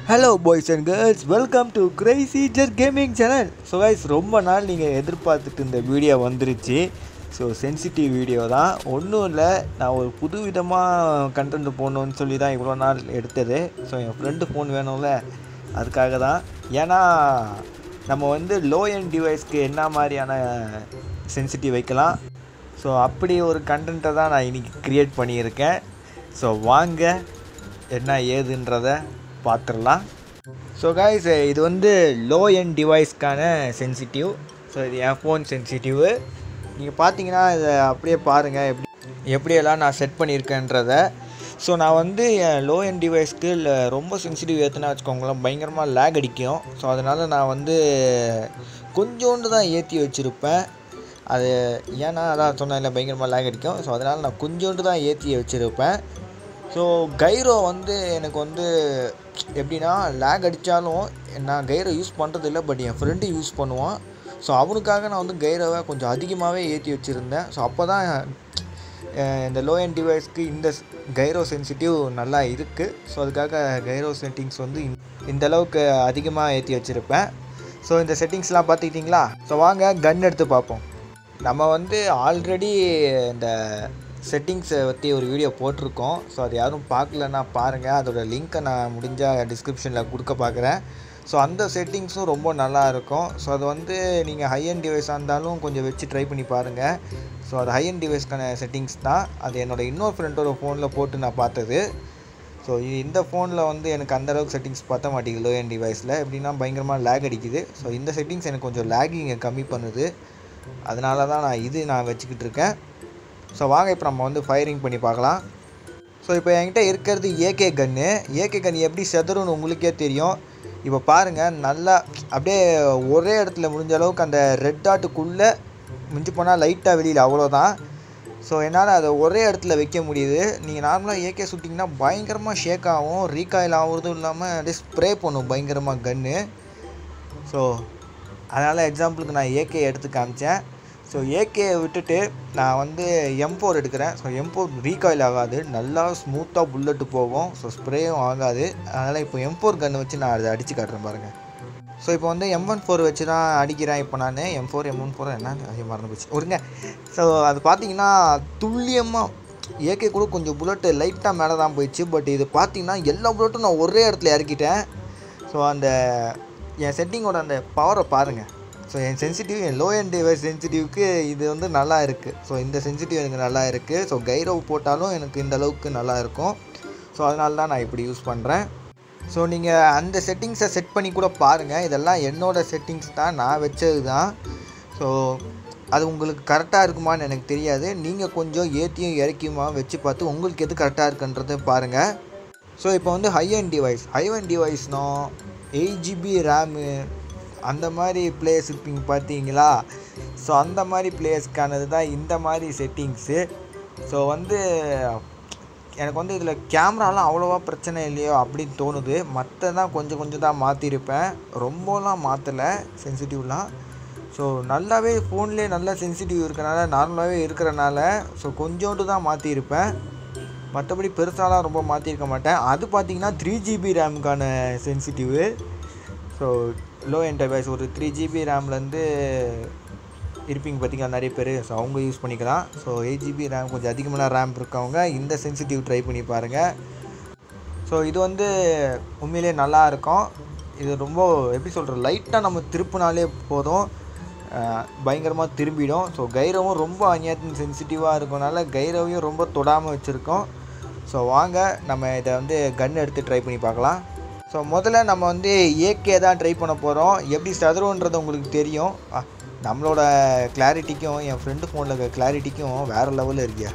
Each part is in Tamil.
hello boys and girls welcome to crazy jerk gaming channel so guys ரொம்ப நாள் நீங்கள் எதிர்பார்த்துட்டு இருந்த வீடியோ வந்துருச்சு ஸோ சென்சிட்டிவ் வீடியோ தான் ஒன்றும் இல்லை நான் ஒரு புது விதமாக கண்டென்ட் போடணும்னு சொல்லி தான் இவ்வளோ நாள் எடுத்தது ஸோ என் ஃப்ரெண்டு ஃபோன் வேணும்ல அதுக்காக தான் ஏன்னா நம்ம வந்து லோ எண்ட் டிவைஸ்க்கு என்ன மாதிரியான சென்சிட்டிவ் வைக்கலாம் ஸோ அப்படி ஒரு கண்டென்ட்டை தான் நான் இன்றைக்கி க்ரியேட் பண்ணியிருக்கேன் ஸோ வாங்க என்ன ஏதுன்றத பார்த்துடலாம் ஸோ காய்ஸ் இது வந்து லோ எண்ட் டிவைஸ்க்கான சென்சிட்டிவ் ஸோ இது என் ஃபோன் சென்சிட்டிவ் நீங்கள் பார்த்தீங்கன்னா இதை அப்படியே பாருங்கள் எப்படி எப்படியெல்லாம் நான் செட் பண்ணியிருக்கேன்றத ஸோ நான் வந்து என் லோ எண்ட் டிவைஸ்க்கு இல்லை ரொம்ப சென்சிட்டிவ் ஏற்றுனா வச்சுக்கோங்களேன் பயங்கரமாக லேக் அடிக்கும் ஸோ அதனால் நான் வந்து கொஞ்சோண்டு தான் ஏற்றி வச்சுருப்பேன் அது ஏன்னா அதான் சொன்னேன் இல்லை பயங்கரமாக லேக் அடிக்கும் ஸோ அதனால் நான் கொஞ்சோண்டு தான் ஏற்றி வச்சுருப்பேன் ஸோ கைரோ வந்து எனக்கு வந்து எப்படின்னா லேக் அடித்தாலும் நான் கைரோ யூஸ் பண்ணுறது இல்லை பட் என் ஃப்ரெண்டு யூஸ் பண்ணுவான் ஸோ அவனுக்காக நான் வந்து கைரோவை கொஞ்சம் அதிகமாகவே ஏற்றி வச்சுருந்தேன் ஸோ அப்போ தான் இந்த லோ எண்ட் டிவைஸ்க்கு இந்த கைரோ சென்சிட்டிவ் நல்லா இருக்குது ஸோ அதுக்காக கைரோ செட்டிங்ஸ் வந்து இந்த- இந்த அளவுக்கு அதிகமாக ஏற்றி வச்சுருப்பேன் ஸோ இந்த செட்டிங்ஸ்லாம் பார்த்துக்கிட்டிங்களா ஸோ வாங்க கன் எடுத்து பார்ப்போம் நம்ம வந்து ஆல்ரெடி இந்த செட்டிங்ஸை பற்றி ஒரு வீடியோ போட்டிருக்கோம் ஸோ அது யாரும் பார்க்கலன்னா பாருங்கள் அதோட லிங்க்கை நான் முடிஞ்சால் டிஸ்கிரிப்ஷனில் கொடுக்க பார்க்குறேன் ஸோ அந்த செட்டிங்ஸும் ரொம்ப நல்லா இருக்கும் ஸோ அது வந்து நீங்கள் ஹை அண்ட் டிவைஸாக இருந்தாலும் கொஞ்சம் வச்சு ட்ரை பண்ணி பாருங்கள் ஸோ அது ஹை அண்ட் டிவைஸ்க்கான செட்டிங்ஸ் தான் அது என்னோட இன்னொரு ஃப்ரெண்டோட ஃபோனில் போட்டு நான் பார்த்தது ஸோ இந்த ஃபோனில் வந்து எனக்கு அந்த அளவுக்கு செட்டிங்ஸ் பத்த மாட்டேங்குது லோ எண்ட் டிவைஸில் எப்படின்னா பயங்கரமாக லேக் அடிக்குது ஸோ இந்த செட்டிங்ஸ் எனக்கு கொஞ்சம் லேகிங்கை கம்மி பண்ணுது அதனால தான் நான் இது நான் வச்சுக்கிட்டு இருக்கேன் ஸோ வாங்க இப்போ நம்ம வந்து ஃபயரிங் பண்ணி பார்க்கலாம் ஸோ இப்போ என்கிட்ட இருக்கிறது ஏகே கன்று ஏகே கன் எப்படி செதறும்னு உங்களுக்கே தெரியும் இப்போ பாருங்கள் நல்லா அப்படியே ஒரே இடத்துல முடிஞ்ச அளவுக்கு அந்த ரெட் டாட்டுக்குள்ளே மிஞ்சி போனால் லைட்டாக வெளியில் அவ்வளோதான் ஸோ என்னால் அதை ஒரே இடத்துல வைக்க முடியுது நீங்கள் நார்மலாக ஏகே சுட்டிங்கன்னா பயங்கரமாக ஷேக் ஆகும் ரீகாயில் ஆகுறதும் இல்லாமல் அப்படியே ஸ்ப்ரே பண்ணும் பயங்கரமாக கன்று ஸோ அதனால் எக்ஸாம்பிளுக்கு நான் ஏகே எடுத்து காமிச்சேன் ஸோ ஏகே விட்டுட்டு நான் வந்து எம் ஃபோர் எடுக்கிறேன் ஸோ எம் ஃபோர் ரீகாயில் ஆகாது நல்லா ஸ்மூத்தாக புல்லட்டு போகும் ஸோ ஸ்ப்ரேயும் ஆகாது அதனால் இப்போ எம் ஃபோர் கன்று வச்சு நான் அதை அடித்து காட்டுறேன் பாருங்கள் ஸோ இப்போ வந்து எம் ஒன் ஃபோர் வச்சு தான் அடிக்கிறேன் இப்போ நான் M four M one four என்ன ஐயோ மறந்து போச்சு ஒருங்க ஸோ அது பார்த்தீங்கன்னா துல்லியமாக ஏகே கூட கொஞ்சம் புல்லட்டு லைட்டாக மேலே தான் போயிடுச்சு பட் இது பார்த்தீங்கன்னா எல்லா புல்லட்டும் நான் ஒரே இடத்துல இறக்கிட்டேன் ஸோ அந்த என் செட்டிங்கோட அந்த பவரை பாருங்கள் ஸோ என் சென்சிட்டிவ் என் லோ எண்ட் டிவைஸ் சென்சிட்டிவ்க்கு இது வந்து நல்லா இருக்குது ஸோ இந்த சென்சிட்டிவ் எனக்கு நல்லா இருக்குது ஸோ கைரோ போட்டாலும் எனக்கு இந்த அளவுக்கு நல்லா இருக்கும் ஸோ அதனால தான் நான் இப்படி யூஸ் பண்ணுறேன் ஸோ நீங்கள் அந்த செட்டிங்ஸை செட் பண்ணி கூட பாருங்கள் இதெல்லாம் என்னோடய செட்டிங்ஸ் தான் நான் வச்சது தான் ஸோ அது உங்களுக்கு கரெக்டாக இருக்குமான்னு எனக்கு தெரியாது நீங்கள் கொஞ்சம் ஏற்றியும் இறக்கியுமா வச்சு பார்த்து உங்களுக்கு எது கரெக்டாக இருக்குன்றதை பாருங்கள் ஸோ இப்போ வந்து high end device high end டிவைஸ்னோ எயிட் ஜிபி ரேமு அந்த மாதிரி பிளேஸ் இருப்பீங்க பார்த்தீங்களா ஸோ அந்த மாதிரி பிளேஸ்க்கானது தான் இந்த மாதிரி செட்டிங்ஸு ஸோ வந்து எனக்கு வந்து இதில் கேமராலாம் அவ்வளோவா பிரச்சனை இல்லையோ அப்படின்னு தோணுது மற்ற தான் கொஞ்சம் கொஞ்சம் தான் மாற்றிருப்பேன் ரொம்பலாம் மாற்றலை சென்சிட்டிவ்லாம் ஸோ நல்லாவே ஃபோன்லேயே நல்லா சென்சிட்டிவ் இருக்கனால நார்மலாகவே இருக்கிறனால ஸோ கொஞ்சோண்டு தான் மாற்றிருப்பேன் மற்றபடி பெருசாலாம் ரொம்ப மாற்றிருக்க மாட்டேன் அது பார்த்தீங்கன்னா த்ரீ ஜிபி ரேமுக்கான sensitive so low end device ஒரு த்ரீ ஜிபி ரேம்லேருந்து இருப்பீங்க பார்த்தீங்களா நிறைய பேர் ஸோ அவங்க யூஸ் பண்ணிக்கலாம் ஸோ எயிட் ஜிபி ரேம் கொஞ்சம் அதிகமான ரேம் இருக்கவங்க இந்த சென்சிட்டிவ் ட்ரை பண்ணி பாருங்கள் ஸோ இது வந்து உண்மையிலேயே நல்லா இருக்கும் இது ரொம்ப எப்படி சொல்கிறது லைட்டாக நம்ம திருப்பினாலே போதும் பயங்கரமாக திரும்பிடும் ஸோ கைரவும் ரொம்ப அநியாயத்தின் சென்சிட்டிவாக இருக்கனால கைரவையும் ரொம்ப தொடாமல் வச்சுருக்கோம் ஸோ வாங்க நம்ம இதை வந்து கன் எடுத்து ட்ரை பண்ணி பார்க்கலாம் ஸோ முதல்ல நம்ம வந்து ஏகே தான் ட்ரை பண்ண போகிறோம் எப்படி சதுரன்றது உங்களுக்கு தெரியும் ஆ, நம்மளோட கிளாரிட்டிக்கும் என் ஃப்ரெண்டு ஃபோனில் இருக்க கிளாரிட்டிக்கும் வேறு லெவலில் இருக்கியா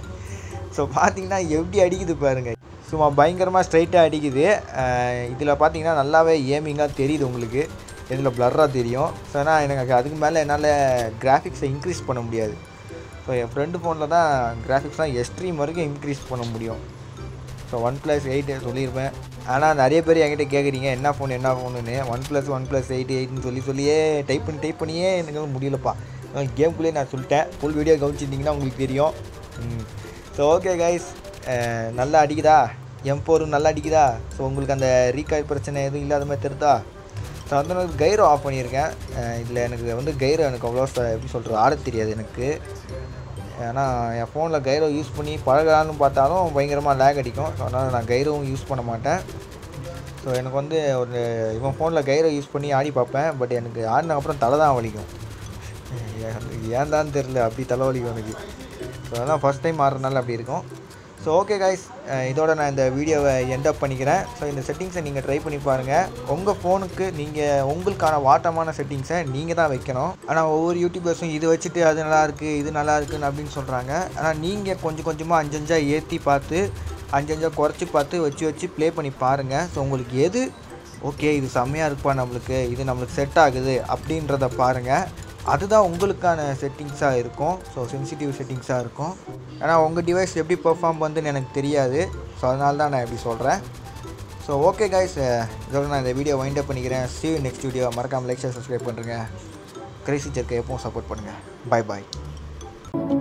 ஸோ பார்த்தீங்கன்னா எப்படி அடிக்குது பாருங்கள் சும்மா பயங்கரமாக ஸ்ட்ரைட்டாக அடிக்குது இதில் பார்த்தீங்கன்னா நல்லாவே ஏமிங்காக தெரியுது உங்களுக்கு இதில் பிளர்ராக தெரியும் ஸோ ஆனால் எனக்கு அதுக்கு மேலே என்னால் கிராஃபிக்ஸை இன்க்ரீஸ் பண்ண முடியாது ஸோ என் ஃப்ரெண்டு ஃபோனில் தான் கிராஃபிக்ஸ்லாம் எக்ஸ்ட்ரீம் வரைக்கும் இன்க்ரீஸ் பண்ண முடியும் ஸோ ஒன் ப்ளஸ் எயிட் சொல்லியிருப்பேன் ஆனால் நிறைய பேர் என்கிட்ட கேட்குறீங்க என்ன ஃபோன் என்ன ஃபோனுன்னு one plus one plus eight எயிட்னு சொல்லி சொல்லியே டைப் பண்ணி டைப் பண்ணியே எனக்கு முடியலப்பா கேம்குள்ளேயே நான் சொல்லிட்டேன் ஃபுல் வீடியோ கவனிச்சிருந்தீங்கன்னா உங்களுக்கு தெரியும் ஸோ ஓகே கைஸ் நல்லா அடிக்குதா எம் ஃபோரும் நல்லா அடிக்குதா ஸோ உங்களுக்கு அந்த ரீகாயில் பிரச்சனை எதுவும் இல்லாத மாதிரி தெரியுதா ஸோ அந்த மாதிரி கைரோ ஆஃப் பண்ணியிருக்கேன் இதில் எனக்கு வந்து கைரோ எனக்கு அவ்வளோ ச- எப்படி சொல்கிறது ஆட தெரியாது எனக்கு ஏன்னா என் ஃபோனில் கைரோ யூஸ் பண்ணி பழகலான்னு பார்த்தாலும் பயங்கரமாக லேக் அடிக்கும் ஸோ அதனால் நான் கைரோவும் யூஸ் பண்ண மாட்டேன் ஸோ எனக்கு வந்து ஒரு இவன் ஃபோனில் கைரோ யூஸ் பண்ணி ஆடி பார்ப்பேன் பட் எனக்கு ஆடின அப்புறம் தலை தான் வலிக்கும் ஏன் தான் தெரில அப்படி தலை வலிக்கும் எனக்கு ஸோ அதெல்லாம் ஃபஸ்ட் டைம் ஆடுறதுனால அப்படி இருக்கும் ஸோ ஓகே கைஸ் இதோட நான் இந்த வீடியோவை எண்ட் அப் பண்ணிக்கிறேன் ஸோ இந்த செட்டிங்ஸை நீங்கள் ட்ரை பண்ணி பாருங்கள் உங்கள் ஃபோனுக்கு நீங்கள் உங்களுக்கான வாட்டமான செட்டிங்ஸை நீங்கள் தான் வைக்கணும் ஆனால் ஒவ்வொரு யூடியூபர்ஸும் இது வச்சுட்டு அது நல்லா இருக்குது இது நல்லா இருக்குன்னு அப்படின்னு சொல்கிறாங்க ஆனால் நீங்கள் கொஞ்சம் கொஞ்சமாக அஞ்சஞ்சாக ஏற்றி பார்த்து அஞ்சஞ்சாக குறைச்சி பார்த்து வச்சு வச்சு ப்ளே பண்ணி பாருங்கள் ஸோ உங்களுக்கு எது ஓகே இது செம்மையாக இருக்குப்பா நம்மளுக்கு இது நம்மளுக்கு செட் ஆகுது அப்படின்றத பாருங்கள் அதுதான் உங்களுக்கான செட்டிங்ஸாக இருக்கும் ஸோ சென்சிட்டிவ் செட்டிங்ஸாக இருக்கும் ஏன்னா உங்கள் டிவைஸ் எப்படி பெர்ஃபார்ம் பண்ணுதுன்னு எனக்கு தெரியாது ஸோ அதனால தான் நான் இப்படி சொல்கிறேன் ஸோ ஓகே கைஸ் இதோட நான் இந்த வீடியோ வைண்ட் அப் பண்ணிக்கிறேன் see you நெக்ஸ்ட் வீடியோ மறக்காமல் லைக் ஷேர் சப்ஸ்கிரைப் பண்ணுறேங்க கிரேசி ஜர்க்கை எப்பவும் சப்போர்ட் பண்ணுங்கள் பை பாய்